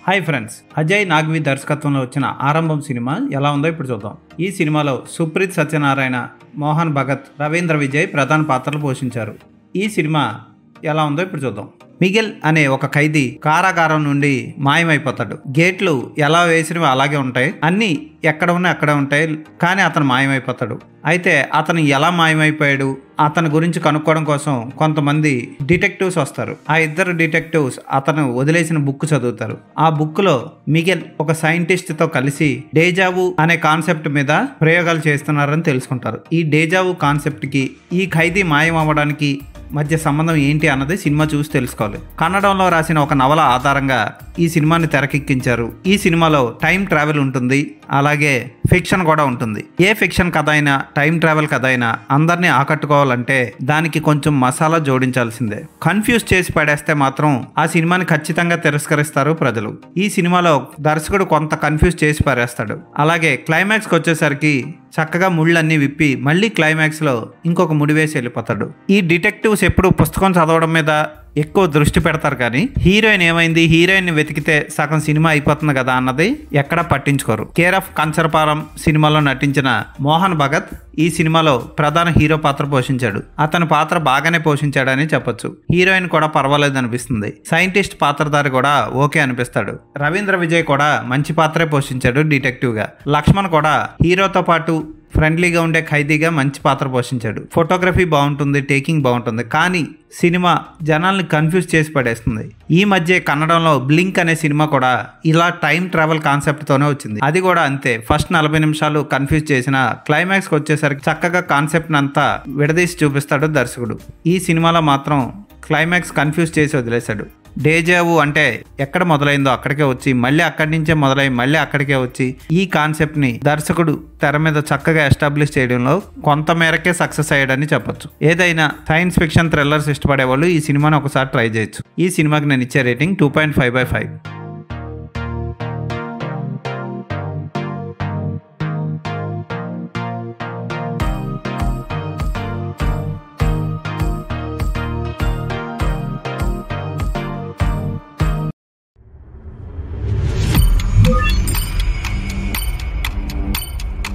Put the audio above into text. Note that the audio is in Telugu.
హాయ్ ఫ్రెండ్స్ అజయ్ నాగ్వి దర్శకత్వంలో వచ్చిన ఆరంభం సినిమా ఎలా ఉందో ఇప్పుడు చూద్దాం ఈ సినిమాలో సుప్రీత్ సత్యనారాయణ మోహన్ భగత్ రవీంద్ర విజయ్ ప్రధాన పాత్రలు పోషించారు ఈ సినిమా ఎలా ఉందో ఇప్పుడు చూద్దాం మిగిల్ అనే ఒక ఖైదీ కారాగారం నుండి మాయమైపోతాడు గేట్లు ఎలా వేసినవి అలాగే ఉంటాయి అన్నీ ఎక్కడ ఉన్నాయి అక్కడే ఉంటాయి కానీ అతను మాయమైపోతాడు అయితే అతను ఎలా మాయమైపోయాడు అతని గురించి కనుక్కోవడం కోసం కొంతమంది డిటెక్టివ్స్ వస్తారు ఆ ఇద్దరు డిటెక్టివ్స్ అతను వదిలేసిన బుక్ చదువుతారు ఆ బుక్ లో మిగెల్ ఒక సైంటిస్ట్ తో కలిసి డేజావు అనే కాన్సెప్ట్ మీద ప్రయోగాలు చేస్తున్నారని తెలుసుకుంటారు ఈ డేజావు కాన్సెప్ట్ కి ఈ ఖైదీ మాయం అవ్వడానికి మధ్య సంబంధం ఏంటి అన్నది సినిమా చూసి తెలుసుకోవాలి కన్నడంలో రాసిన ఒక నవల ఆధారంగా ఈ సినిమాని తెరకెక్కించారు ఈ సినిమాలో టైం ట్రావెల్ ఉంటుంది అలాగే ఫిక్షన్ కూడా ఉంటుంది ఏ ఫిక్షన్ కథ అయినా టైం ట్రావెల్ కథ అయినా అందరినీ ఆకట్టుకోవాలంటే దానికి కొంచెం మసాలా జోడించాల్సిందే కన్ఫ్యూజ్ చేసి పడేస్తే మాత్రం ఆ సినిమాని ఖచ్చితంగా తిరస్కరిస్తారు ప్రజలు ఈ సినిమాలో దర్శకుడు కొంత కన్ఫ్యూజ్ చేసి పారేస్తాడు అలాగే క్లైమాక్స్కి వచ్చేసరికి చక్కగా ముళ్ళన్నీ విప్పి మళ్ళీ క్లైమాక్స్లో ఇంకొక ముడి వేసి వెళ్ళిపోతాడు ఈ డిటెక్టివ్స్ ఎప్పుడు పుస్తకం చదవడం మీద ఎక్కువ దృష్టి పెడతారు కానీ హీరోయిన్ ఏమైంది హీరోయిన్ వెతికితే సగం సినిమా అయిపోతుంది కదా అన్నది ఎక్కడా పట్టించుకోరు కేర్ ఆఫ్ కంచరపారం సినిమాలో నటించిన మోహన్ భగత్ ఈ సినిమాలో ప్రధాన హీరో పాత్ర పోషించాడు అతని పాత్ర బాగానే పోషించాడని చెప్పొచ్చు హీరోయిన్ కూడా పర్వాలేదు అనిపిస్తుంది సైంటిస్ట్ పాత్రధారి కూడా ఓకే అనిపిస్తాడు రవీంద్ర విజయ్ కూడా మంచి పాత్రే పోషించాడు డిటెక్టివ్ గా లక్ష్మణ్ కూడా హీరోతో పాటు ఫ్రెండ్లీగా ఉండే ఖైదీగా మంచి పాత్ర పోషించాడు ఫోటోగ్రఫీ బాగుంటుంది టేకింగ్ బాగుంటుంది కానీ సినిమా జనాల్ని కన్ఫ్యూజ్ చేసి పడేస్తుంది ఈ మధ్య కన్నడంలో బ్లింక్ అనే సినిమా కూడా ఇలా టైం ట్రావెల్ కాన్సెప్ట్తోనే వచ్చింది అది కూడా అంతే ఫస్ట్ నలభై నిమిషాలు కన్ఫ్యూజ్ చేసిన క్లైమాక్స్కి వచ్చేసరికి చక్కగా కాన్సెప్ట్ అంతా విడదీసి చూపిస్తాడు దర్శకుడు ఈ సినిమాలో మాత్రం క్లైమాక్స్ కన్ఫ్యూజ్ చేసి వదిలేశాడు డేజావు అంటే ఎక్కడ మొదలైందో అక్కడికే వచ్చి మళ్ళీ అక్కడి నుంచే మొదలై మళ్ళీ అక్కడికే వచ్చి ఈ కాన్సెప్ట్ ని దర్శకుడు తెర మీద చక్కగా ఎస్టాబ్లిష్ చేయడంలో కొంత మేరకే సక్సెస్ అయ్యాడని చెప్పొచ్చు ఏదైనా సైన్స్ ఫిక్షన్ థ్రిల్లర్స్ ఇష్టపడే వాళ్ళు ఈ సినిమాని ఒకసారి ట్రై చేయొచ్చు ఈ సినిమాకి నేను ఇచ్చే rating two point five by five